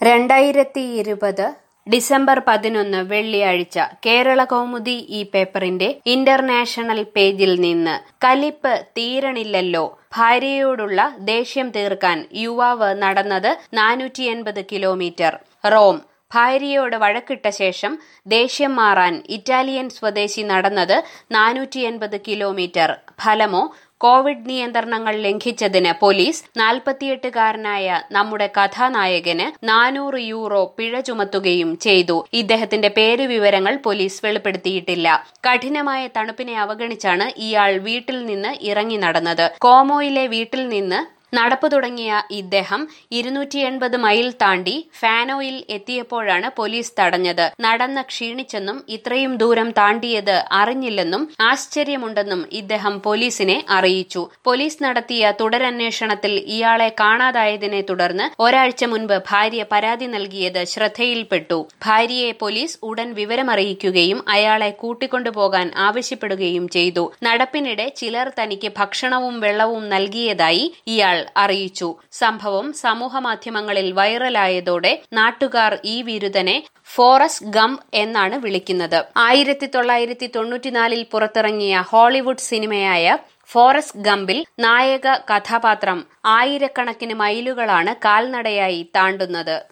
രണ്ടായിരത്തി ഇരുപത് ഡിസംബർ പതിനൊന്ന് വെള്ളിയാഴ്ച കേരള കൗമുദി ഈ പേപ്പറിന്റെ ഇന്റർനാഷണൽ പേജിൽ നിന്ന് കലിപ്പ് തീരണില്ലല്ലോ ഭാര്യയോടുള്ള ദേഷ്യം തീർക്കാൻ യുവാവ് നടന്നത് നാനൂറ്റി എൺപത് കിലോമീറ്റർ റോം ഭാര്യയോട് വഴക്കിട്ട ശേഷം ദേഷ്യം മാറാൻ ഇറ്റാലിയൻ സ്വദേശി നടന്നത് നാനൂറ്റി എൺപത് കിലോമീറ്റർ ഫലമോ കോവിഡ് നിയന്ത്രണങ്ങൾ ലംഘിച്ചതിന് പോലീസ് നാൽപ്പത്തിയെട്ടുകാരനായ നമ്മുടെ കഥാനായകന് നാനൂറ് യൂറോ പിഴ ചുമത്തുകയും ചെയ്തു ഇദ്ദേഹത്തിന്റെ പേര് വിവരങ്ങൾ പോലീസ് വെളിപ്പെടുത്തിയിട്ടില്ല കഠിനമായ തണുപ്പിനെ അവഗണിച്ചാണ് ഇയാൾ വീട്ടിൽ നിന്ന് ഇറങ്ങി നടന്നത് കോമോയിലെ വീട്ടിൽ നിന്ന് നടപ്പു തുടങ്ങിയ ഇദ്ദേഹം ഇരുന്നൂറ്റി എൺപത് മൈൽ താണ്ടി ഫാനോയിൽ എത്തിയപ്പോഴാണ് പോലീസ് തടഞ്ഞത് നടന്ന് ക്ഷീണിച്ചെന്നും ഇത്രയും ദൂരം താണ്ടിയത് അറിഞ്ഞില്ലെന്നും ആശ്ചര്യമുണ്ടെന്നും ഇദ്ദേഹം പോലീസിനെ അറിയിച്ചു പോലീസ് നടത്തിയ തുടരന്വേഷണത്തിൽ ഇയാളെ കാണാതായതിനെ തുടർന്ന് ഒരാഴ്ച മുൻപ് ഭാര്യ പരാതി നൽകിയത് ശ്രദ്ധയിൽപ്പെട്ടു ഭാര്യയെ പോലീസ് ഉടൻ വിവരമറിയിക്കുകയും അയാളെ കൂട്ടിക്കൊണ്ടുപോകാൻ ആവശ്യപ്പെടുകയും ചെയ്തു നടപ്പിനിടെ ചിലർ തനിക്ക് ഭക്ഷണവും വെള്ളവും നൽകിയതായി ഇയാൾ അറിയിച്ചു സംഭവം സമൂഹമാധ്യമങ്ങളിൽ വൈറലായതോടെ നാട്ടുകാർ ഈ വിരുദ്ധനെ ഫോറസ്റ്റ് ഗംപ് എന്നാണ് വിളിക്കുന്നത് ആയിരത്തി തൊള്ളായിരത്തി തൊണ്ണൂറ്റിനാലിൽ പുറത്തിറങ്ങിയ ഹോളിവുഡ് സിനിമയായ ഫോറസ്റ്റ് ഗംപിൽ നായക കഥാപാത്രം ആയിരക്കണക്കിന് മൈലുകളാണ് കാൽനടയായി താണ്ടുന്നത്